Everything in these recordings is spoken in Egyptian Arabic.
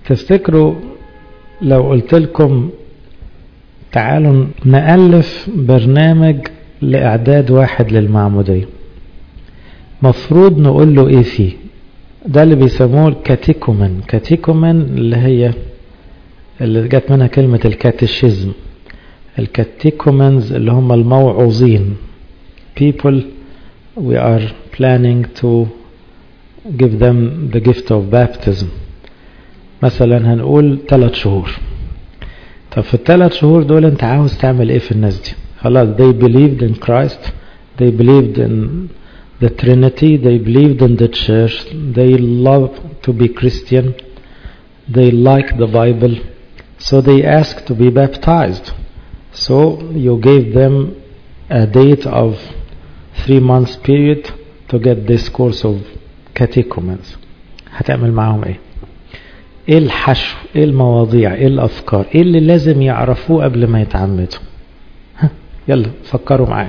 تفتكروا لو قلت لكم تعالوا نألف برنامج لإعداد واحد للمعمودية مفروض نقول له إيه فيه ده اللي بيسموه الكاتيكومن كاتيكومن اللي هي اللي جت منها كلمة الكاتيشيزم الكاتيكومنز اللي هم الموعوظين people we are planning to give them the gift of baptism مثلا هنقول ثلاث شهور طب في الثلاث شهور دول انت عاوز تعمل ايه في الناس دي خلاص they believed in Christ they believed in the Trinity they believed in the church they love to be Christian they like the Bible so they asked to be baptized so you gave them a date of three months period to get this course of catechumens هتعمل معاهم ايه ايه الحشو ايه المواضيع ايه الافكار ايه اللي لازم يعرفوه قبل ما يتعمدوا ها يلا فكروا معايا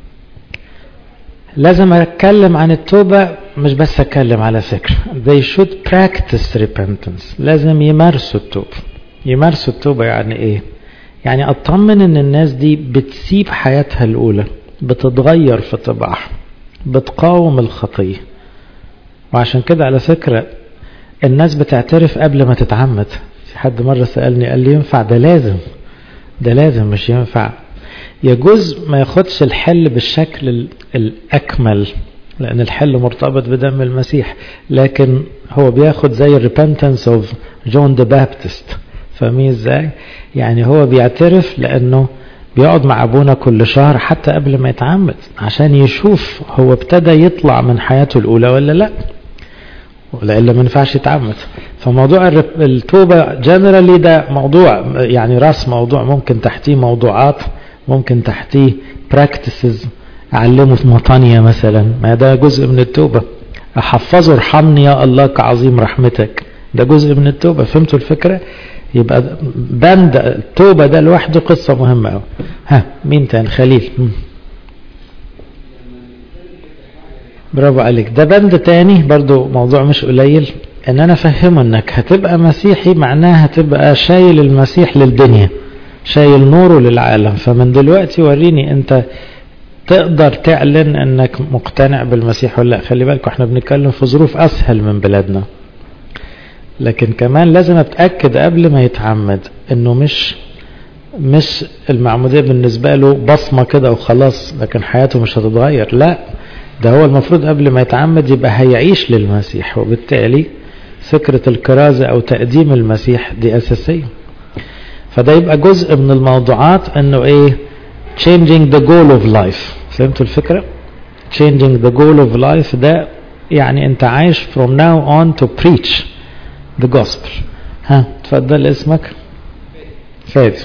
لازم اتكلم عن التوبة مش بس اتكلم على فكرة they should practice repentance لازم يمارسوا التوبة يمارسوا التوبة يعني ايه يعني اطمن ان الناس دي بتسيب حياتها الاولى بتتغير في طباعها بتقاوم الخطية وعشان كده على فكرة الناس بتعترف قبل ما تتعمد في حد مرة سألني قال لي ينفع ده لازم ده لازم مش ينفع يجوز ما ياخدش الحل بالشكل الأكمل لأن الحل مرتبط بدم المسيح لكن هو بياخد زي الريبنتنس اوف جون ذا بابتست فاهمين ازاي؟ يعني هو بيعترف لأنه بيقعد مع أبونا كل شهر حتى قبل ما يتعمد عشان يشوف هو ابتدى يطلع من حياته الأولى ولا لأ لإلا ما ينفعش يتعمد فموضوع التوبة جنرالي ده موضوع يعني راس موضوع ممكن تحتيه موضوعات ممكن تحتيه براكتسز أعلمه في مطانية مثلا ما ده جزء من التوبة أحفظه ارحمني يا الله كعظيم رحمتك ده جزء من التوبة فهمتوا الفكرة يبقى بند التوبة ده لوحده قصة مهمة أوي ها مين تاني خليل برافو عليك ده بند تاني برضو موضوع مش قليل ان انا افهمه انك هتبقى مسيحي معناها هتبقى شايل المسيح للدنيا شايل نوره للعالم فمن دلوقتي وريني انت تقدر تعلن انك مقتنع بالمسيح ولا لا خلي بالكم احنا بنتكلم في ظروف اسهل من بلادنا لكن كمان لازم اتاكد قبل ما يتعمد انه مش مش المعموديه بالنسبه له بصمه كده وخلاص لكن حياته مش هتتغير لا ده هو المفروض قبل ما يتعمد يبقى هيعيش للمسيح وبالتالي فكرة الكرازة أو تقديم المسيح دي أساسية فده يبقى جزء من الموضوعات أنه إيه changing the goal of life فهمتوا الفكرة changing the goal of life ده يعني أنت عايش from now on to preach the gospel ها تفضل اسمك فادي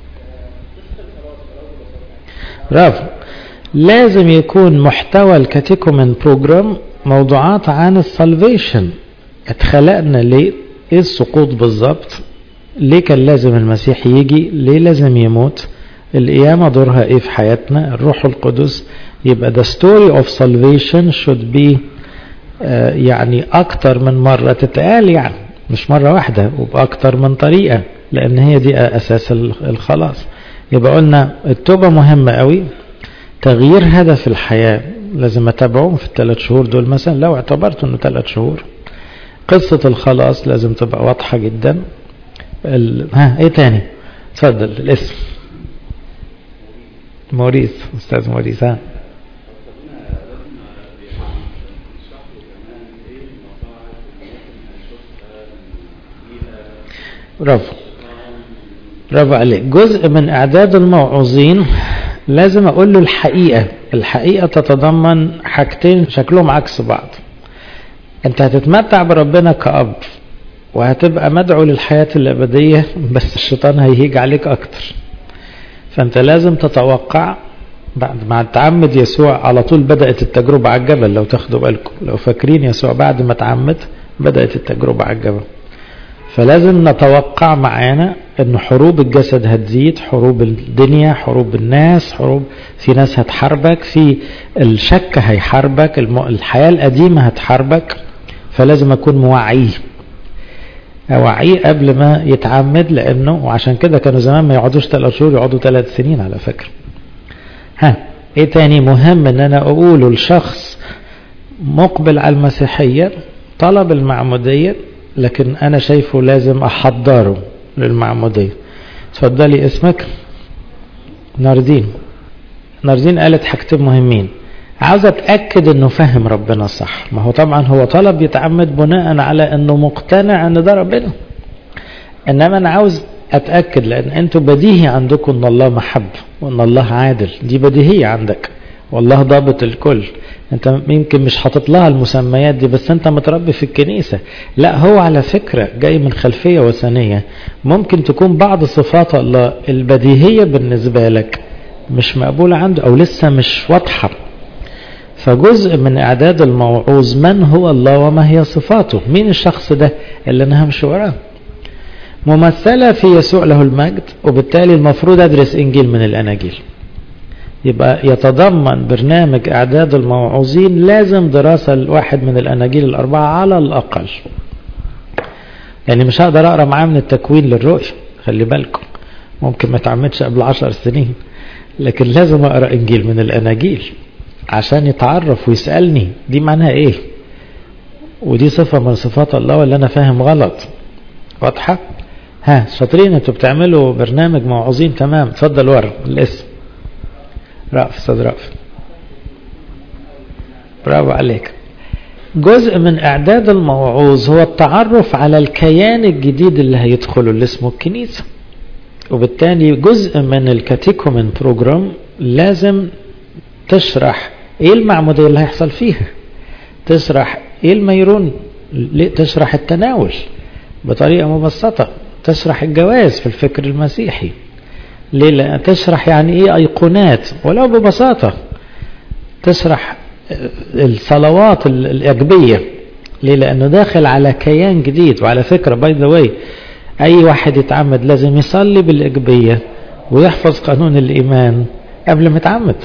برافو لازم يكون محتوى الكاتيكومن بروجرام موضوعات عن السالفيشن اتخلقنا ليه ايه السقوط بالظبط ليه كان لازم المسيح يجي ليه لازم يموت القيامة دورها ايه في حياتنا الروح القدس يبقى the story of salvation should be آه يعني اكتر من مرة تتقال يعني مش مرة واحدة وبأكتر من طريقة لان هي دي اساس الخلاص يبقى قلنا التوبة مهمة قوي تغيير هدف الحياة لازم اتابعه في الثلاث شهور دول مثلا لو اعتبرت انه ثلاث شهور قصة الخلاص لازم تبقى واضحة جدا ال... ها ايه تاني اتفضل الاسم موريس استاذ موريس ها برافو برافو عليك جزء من اعداد الموعوظين لازم اقول له الحقيقة الحقيقة تتضمن حاجتين شكلهم عكس بعض انت هتتمتع بربنا كأب وهتبقى مدعو للحياة الأبدية بس الشيطان هيهيج عليك أكتر فأنت لازم تتوقع بعد مع تعمد يسوع على طول بدأت التجربة على الجبل لو تاخدوا بالكم لو فاكرين يسوع بعد ما تعمد بدأت التجربة على الجبل فلازم نتوقع معانا ان حروب الجسد هتزيد حروب الدنيا حروب الناس حروب في ناس هتحاربك في الشك هيحاربك الحياة القديمة هتحاربك فلازم اكون موعيه اوعيه قبل ما يتعمد لانه وعشان كده كانوا زمان ما يقعدوش ثلاث شهور يقعدوا ثلاث سنين على فكره ها ايه تاني مهم ان انا اقوله لشخص مقبل على المسيحيه طلب المعموديه لكن انا شايفه لازم احضره للمعموديه اتفضلي اسمك ناردين ناردين قالت حاجتين مهمين عاوز اتاكد انه فاهم ربنا صح ما هو طبعا هو طلب يتعمد بناء على انه مقتنع ان ده ربنا انما انا عاوز اتاكد لان انتوا بديهي عندكم ان الله محب وان الله عادل دي بديهيه عندك والله ضابط الكل انت يمكن مش حاطط لها المسميات دي بس انت متربي في الكنيسة لا هو على فكرة جاي من خلفية وثنية ممكن تكون بعض صفات الله البديهية بالنسبة لك مش مقبولة عنده او لسه مش واضحة فجزء من اعداد الموعوظ من هو الله وما هي صفاته مين الشخص ده اللي انا همشي وراه ممثلة في يسوع له المجد وبالتالي المفروض ادرس انجيل من الاناجيل يبقى يتضمن برنامج اعداد الموعوظين لازم دراسة لواحد من الاناجيل الاربعة على الاقل يعني مش هقدر اقرا معاه من التكوين للرؤية خلي بالكم ممكن ما تعمدش قبل عشر سنين لكن لازم اقرا انجيل من الاناجيل عشان يتعرف ويسالني دي معناها ايه ودي صفه من صفات الله ولا انا فاهم غلط واضحه ها شاطرين انتوا بتعملوا برنامج موعظين تمام اتفضل ورا الاسم رأف استاذ رأف برافو عليك جزء من اعداد الموعوظ هو التعرف على الكيان الجديد اللي هيدخله اللي اسمه الكنيسه وبالتالي جزء من الكاتيكومن بروجرام لازم تشرح ايه المعمودية اللي هيحصل فيها تشرح ايه الميرون تشرح التناول بطريقة مبسطة تشرح الجواز في الفكر المسيحي ليه لا تشرح يعني ايه ايقونات ولو ببساطة تشرح الصلوات الأجبية ليه لأنه داخل على كيان جديد وعلى فكرة باي ذا واي أي واحد يتعمد لازم يصلي بالإجبية ويحفظ قانون الإيمان قبل ما يتعمد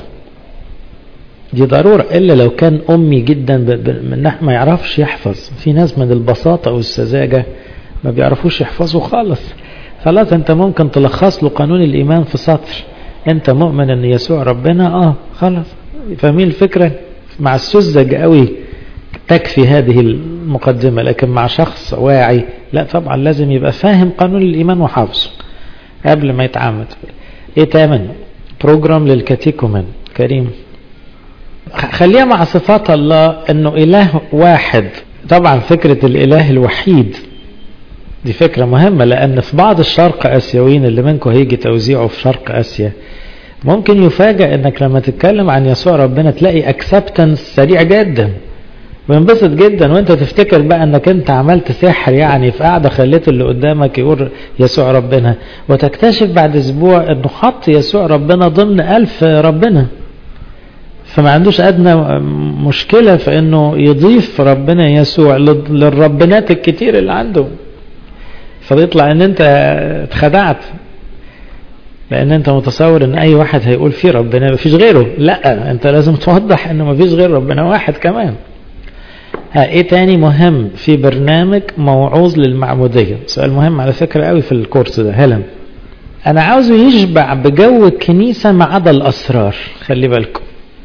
دي ضرورة إلا لو كان أمي جدا من ما يعرفش يحفظ في ناس من البساطة والسذاجة ما بيعرفوش يحفظوا خالص خلاص أنت ممكن تلخص له قانون الإيمان في سطر أنت مؤمن أن يسوع ربنا آه خلاص فاهمين الفكرة مع السذج قوي تكفي هذه المقدمة لكن مع شخص واعي لا طبعا لازم يبقى فاهم قانون الإيمان وحافظه قبل ما يتعامد ايه تامن بروجرام للكاتيكومن كريم خليها مع صفات الله انه اله واحد طبعا فكرة الاله الوحيد دي فكرة مهمة لان في بعض الشرق اسيويين اللي منكم هيجي توزيعه في شرق اسيا ممكن يفاجأ انك لما تتكلم عن يسوع ربنا تلاقي اكسبتنس سريع جدا وينبسط جدا وانت تفتكر بقى انك انت عملت سحر يعني في قاعدة خليت اللي قدامك يقول يسوع ربنا وتكتشف بعد اسبوع انه حط يسوع ربنا ضمن الف ربنا فما عندوش ادنى مشكلة في انه يضيف ربنا يسوع للربنات الكتير اللي عنده فبيطلع ان انت اتخدعت لان انت متصور ان اي واحد هيقول فيه ربنا مفيش غيره لا انت لازم توضح انه مفيش غير ربنا واحد كمان ها ايه تاني مهم في برنامج موعوظ للمعمودية سؤال مهم على فكرة قوي في الكورس ده هلم انا عاوزه يشبع بجو الكنيسة ما عدا الاسرار خلي بالكم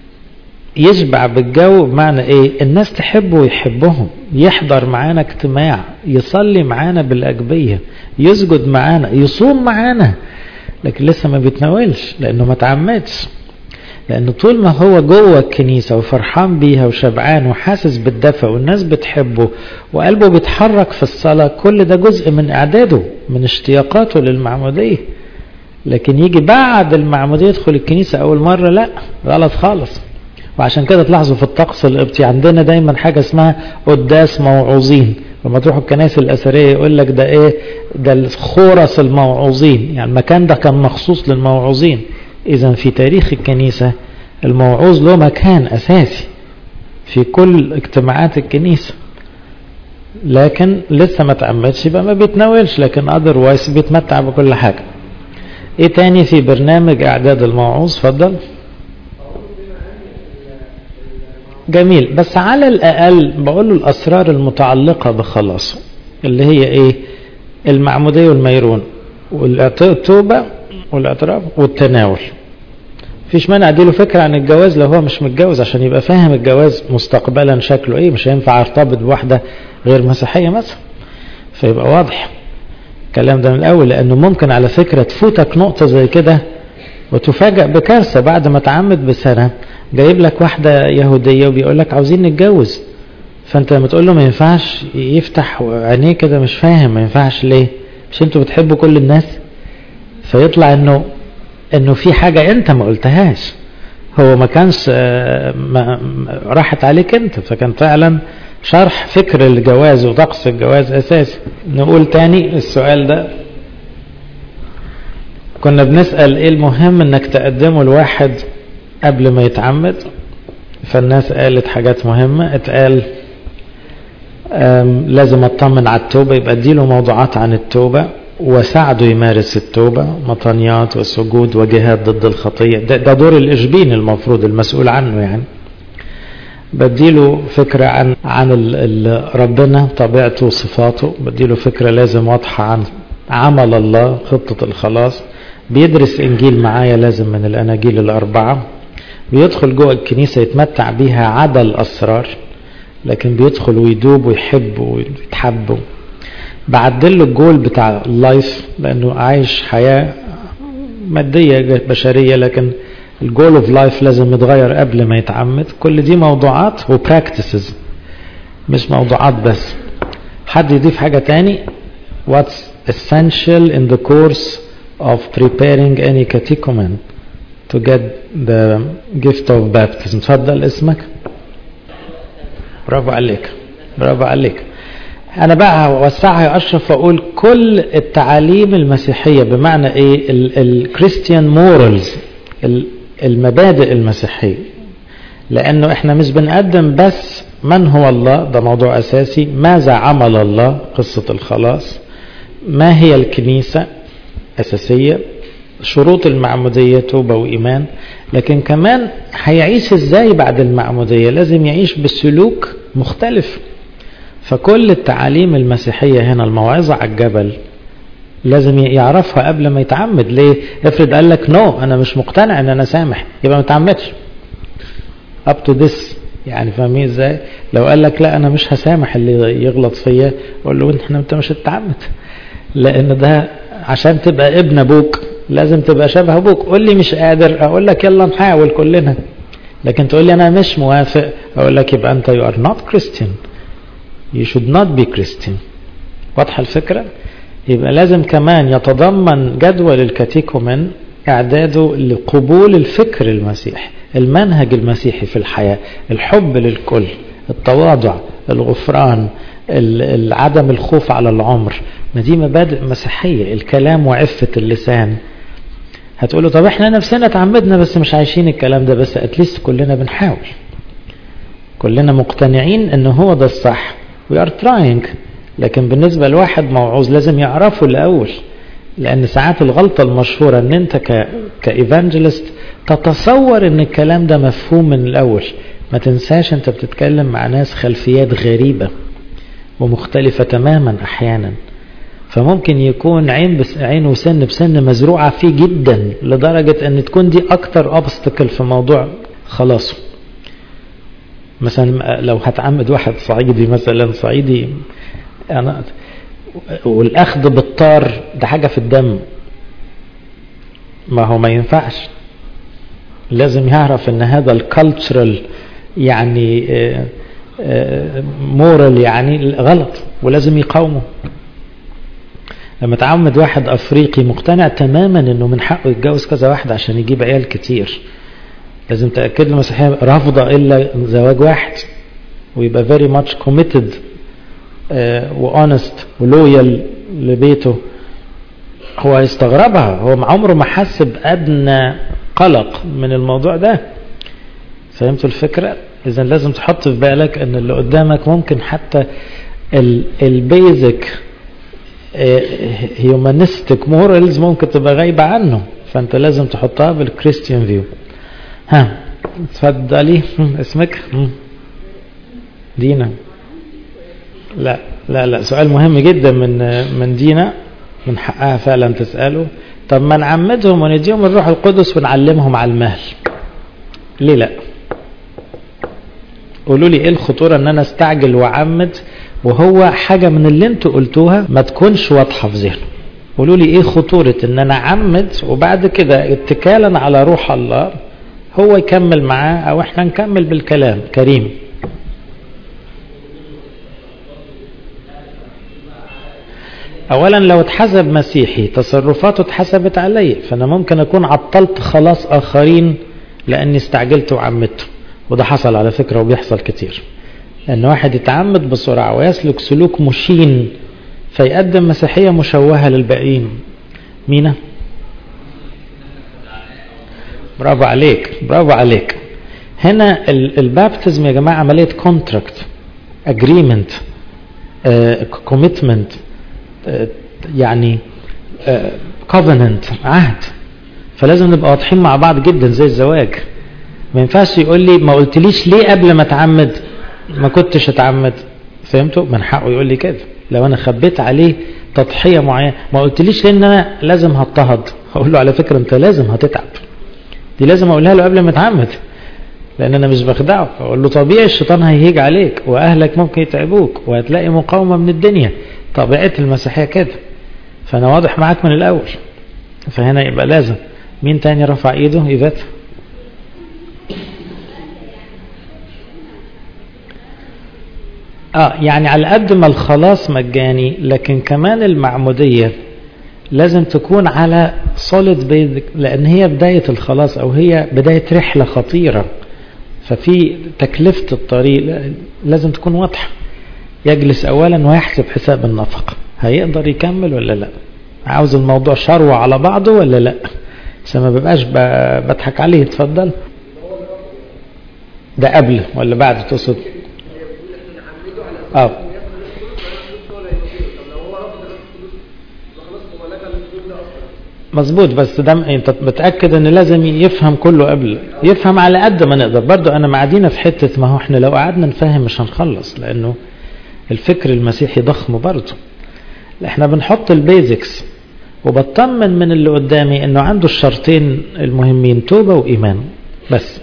يشبع بالجو بمعنى ايه الناس تحبه ويحبهم يحضر معانا اجتماع يصلي معانا بالاجبية يسجد معانا يصوم معانا لكن لسه ما بيتناولش لانه ما تعمدش لأن طول ما هو جوه الكنيسة وفرحان بيها وشبعان وحاسس بالدفء والناس بتحبه وقلبه بيتحرك في الصلاة كل ده جزء من إعداده من اشتياقاته للمعمودية لكن يجي بعد المعمودية يدخل الكنيسة أول مرة لا غلط خالص وعشان كده تلاحظوا في الطقس القبطي عندنا دايما حاجة اسمها قداس موعوظين لما تروحوا الكنائس الأثرية يقول لك ده إيه ده الخورس الموعوظين يعني المكان ده كان مخصوص للموعوظين إذا في تاريخ الكنيسة الموعوظ له مكان أساسي في كل اجتماعات الكنيسة لكن لسه ما تعمدش يبقى ما بيتناولش لكن otherwise بيتمتع بكل حاجة ايه تاني في برنامج اعداد الموعوظ فضل جميل بس على الاقل بقول له الاسرار المتعلقة بخلاصه اللي هي ايه المعمودية والميرون والتوبة والاعتراف والتناول فيش مانع اديله فكرة عن الجواز لو هو مش متجوز عشان يبقى فاهم الجواز مستقبلا شكله ايه مش هينفع ارتبط بواحدة غير مسيحية مثلا فيبقى واضح الكلام ده من الاول لانه ممكن على فكرة تفوتك نقطة زي كده وتفاجأ بكارثة بعد ما تعمد بسنة جايب لك واحدة يهودية وبيقول لك عاوزين نتجوز فانت لما تقول له ما ينفعش يفتح عينيه كده مش فاهم ما ينفعش ليه مش انتوا بتحبوا كل الناس فيطلع انه انه في حاجة انت ما قلتهاش هو ما كانش ما راحت عليك انت فكان فعلا شرح فكر الجواز وطقس الجواز اساسي نقول تاني السؤال ده كنا بنسأل ايه المهم انك تقدمه لواحد قبل ما يتعمد فالناس قالت حاجات مهمة اتقال لازم اطمن على التوبة يبقى اديله موضوعات عن التوبة وساعده يمارس التوبة مطانيات وسجود وجهاد ضد الخطية ده, ده دور الإشبين المفروض المسؤول عنه يعني بديله فكرة عن عن ال ال ربنا طبيعته وصفاته بديله فكرة لازم واضحة عن عمل الله خطة الخلاص بيدرس إنجيل معايا لازم من الأناجيل الأربعة بيدخل جوه الكنيسة يتمتع بيها عدا الأسرار لكن بيدخل ويدوب ويحب ويتحب بعدل له الجول بتاع اللايف لانه عايش حياه ماديه بشريه لكن الجول اوف لايف لازم يتغير قبل ما يتعمد كل دي موضوعات وبراكتسز مش موضوعات بس حد يضيف حاجه تاني what's essential in the course of preparing any catechumen to get the gift of baptism اتفضل اسمك برافو عليك برافو عليك انا بقى اوسعها يا اشرف واقول كل التعاليم المسيحيه بمعنى ايه الكريستيان مورالز المبادئ المسيحيه لانه احنا مش بنقدم بس من هو الله ده موضوع اساسي ماذا عمل الله قصه الخلاص ما هي الكنيسه اساسيه شروط المعموديه توبه وايمان لكن كمان هيعيش ازاي بعد المعموديه لازم يعيش بسلوك مختلف فكل التعاليم المسيحية هنا الموعظة على الجبل لازم يعرفها قبل ما يتعمد ليه افرض قال لك نو no, انا مش مقتنع ان انا سامح يبقى ما تعمدش up to this يعني فاهمين ازاي لو قال لك لا انا مش هسامح اللي يغلط فيا اقول له انت انت مش هتتعمد لان ده عشان تبقى ابن ابوك لازم تبقى شبه ابوك قول لي مش قادر اقول لك يلا نحاول كلنا لكن تقول لي انا مش موافق اقول لك يبقى انت you are not Christian you should not be Christian واضحة الفكرة يبقى لازم كمان يتضمن جدول الكاتيكومن إعداده لقبول الفكر المسيحي المنهج المسيحي في الحياة الحب للكل التواضع الغفران عدم الخوف على العمر ما دي مبادئ مسيحية الكلام وعفة اللسان هتقولوا طب احنا نفسنا تعمدنا بس مش عايشين الكلام ده بس اتليست كلنا بنحاول كلنا مقتنعين ان هو ده الصح we are trying لكن بالنسبة لواحد موعوظ لازم يعرفه الأول لأن ساعات الغلطة المشهورة أن أنت ك... كإيفانجلست تتصور أن الكلام ده مفهوم من الأول ما تنساش أنت بتتكلم مع ناس خلفيات غريبة ومختلفة تماما أحيانا فممكن يكون عين بس عين وسن بسن مزروعة فيه جدا لدرجة أن تكون دي أكتر أبستكل في موضوع خلاصه مثلا لو هتعمد واحد صعيدي مثلا صعيدي أنا والأخذ بالطار ده حاجة في الدم ما هو ما ينفعش لازم يعرف ان هذا الكالتشرال يعني مورال يعني غلط ولازم يقاومه لما تعمد واحد افريقي مقتنع تماما انه من حقه يتجوز كذا واحده عشان يجيب عيال كتير لازم تاكد له المسيحيه رافضه الا زواج واحد ويبقى فيري ماتش كوميتد واونست ولويال لبيته هو هيستغربها هو عمره ما حس بادنى قلق من الموضوع ده فهمتوا الفكره اذا لازم تحط في بالك ان اللي قدامك ممكن حتى البيزك هيومانيستيك مورالز ممكن تبقى غايبه عنه فانت لازم تحطها بالكريستيان فيو ها اتفضلي اسمك دينا لا لا لا سؤال مهم جدا من من دينا من حقها فعلا تسأله طب ما نعمدهم ونديهم الروح القدس ونعلمهم على المهل ليه لا قولوا لي ايه الخطورة ان انا استعجل واعمد وهو حاجة من اللي انتوا قلتوها ما تكونش واضحة في ذهنه قولوا لي ايه خطورة ان انا اعمد وبعد كده اتكالا على روح الله هو يكمل معاه او احنا نكمل بالكلام كريم اولا لو اتحسب مسيحي تصرفاته اتحسبت علي فانا ممكن اكون عطلت خلاص اخرين لاني استعجلت وعمدته وده حصل على فكرة وبيحصل كتير ان واحد يتعمد بسرعة ويسلك سلوك مشين فيقدم مسيحية مشوهة للباقيين مينا برافو عليك برافو عليك هنا البابتزم يا جماعة عملية كونتراكت اجريمنت كوميتمنت يعني كوفننت عهد فلازم نبقى واضحين مع بعض جدا زي الزواج ما ينفعش يقول لي ما قلتليش ليه قبل ما اتعمد ما كنتش اتعمد فهمتوا من حقه يقول لي كده لو انا خبيت عليه تضحيه معينه ما قلتليش ليه ان انا لازم هضطهد هقول له على فكره انت لازم هتتعب دي لازم اقولها له قبل ما اتعمد لان انا مش بخدعه اقول له طبيعي الشيطان هيهيج عليك واهلك ممكن يتعبوك وهتلاقي مقاومه من الدنيا طبيعه المسيحيه كده فانا واضح معاك من الاول فهنا يبقى لازم مين تاني رفع ايده ايفات اه يعني على قد ما الخلاص مجاني لكن كمان المعمودية لازم تكون على solid بيزك لان هي بداية الخلاص او هي بداية رحلة خطيرة ففي تكلفة الطريق لازم تكون واضحة يجلس اولا ويحسب حساب النفقة هيقدر يكمل ولا لا عاوز الموضوع شروع على بعضه ولا لا عشان ما ببقاش بضحك عليه اتفضل ده قبل ولا بعد تقصد اه مظبوط بس ده انت متاكد ان لازم يفهم كله قبل يفهم على قد ما نقدر برضو انا معدينا في حته ما هو احنا لو قعدنا نفهم مش هنخلص لانه الفكر المسيحي ضخم برضو احنا بنحط البيزكس وبطمن من اللي قدامي انه عنده الشرطين المهمين توبه وايمان بس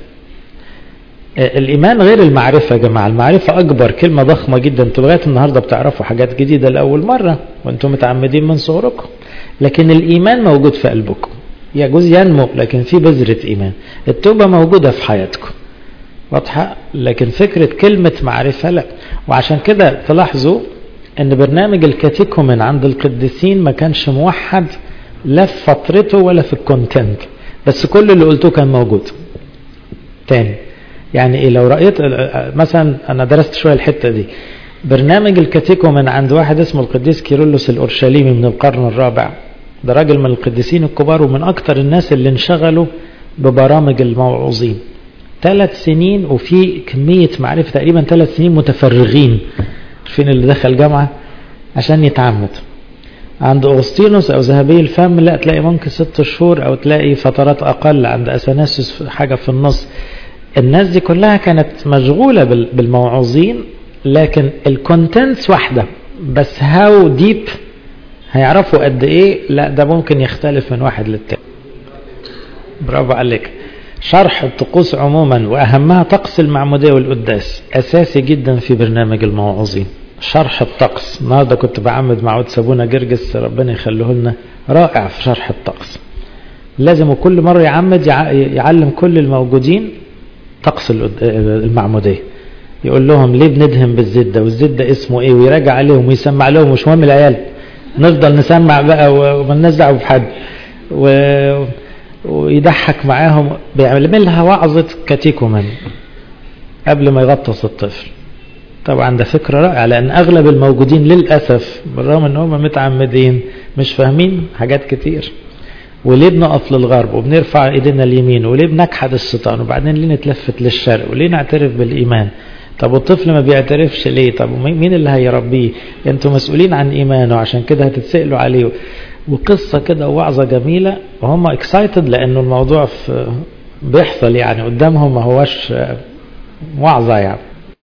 الإيمان غير المعرفة يا جماعة المعرفة أكبر كلمة ضخمة جدا انتوا لغاية النهاردة بتعرفوا حاجات جديدة لأول مرة وانتم متعمدين من صغركم لكن الإيمان موجود في قلبكم يجوز ينمو لكن في بذرة إيمان التوبة موجودة في حياتكم واضحة لكن فكرة كلمة معرفة لا وعشان كده تلاحظوا ان برنامج الكاتيكومن عند القديسين ما كانش موحد لا في فترته ولا في الكونتنت بس كل اللي قلتوه كان موجود تاني يعني ايه لو رأيت مثلا انا درست شوية الحتة دي برنامج الكاتيكومن عند واحد اسمه القديس كيرلس الأورشليمي من القرن الرابع ده راجل من القديسين الكبار ومن أكتر الناس اللي انشغلوا ببرامج الموعوظين ثلاث سنين وفي كمية معرفة تقريبا ثلاث سنين متفرغين عارفين اللي دخل جامعة عشان يتعمد عند أغسطينوس أو ذهبي الفم لا تلاقي ممكن ست شهور أو تلاقي فترات أقل عند أثناسيوس حاجة في النص الناس دي كلها كانت مشغولة بالموعوظين لكن الكونتنتس واحدة بس هاو ديب هيعرفوا قد ايه لا ده ممكن يختلف من واحد للتاني برافو عليك شرح الطقوس عموما واهمها طقس المعمودية والقداس اساسي جدا في برنامج الموعوظين شرح الطقس النهارده كنت بعمد مع عود سابونا جرجس ربنا يخليه لنا رائع في شرح الطقس لازم كل مرة يعمد يعلم كل الموجودين طقس المعمودية يقول لهم ليه بندهن بالزيت ده والزيت ده اسمه ايه ويراجع عليهم ويسمع لهم مش مهم العيال نفضل نسمع بقى ومالناش دعوه بحد و... ويضحك معاهم بيعمل لها وعظة كاتيكومان قبل ما يغطس الطفل طبعا ده فكرة رائعة لأن أغلب الموجودين للأسف بالرغم أن هم متعمدين مش فاهمين حاجات كتير وليه بنقف للغرب وبنرفع ايدينا اليمين وليه بنكحد الشيطان وبعدين ليه نتلفت للشرق وليه نعترف بالإيمان طب والطفل ما بيعترفش ليه طب مين اللي هيربيه انتوا مسؤولين عن ايمانه عشان كده هتتسألوا عليه وقصة كده ووعظة جميلة وهم اكسايتد لانه الموضوع في بيحصل يعني قدامهم ما هوش وعظة يعني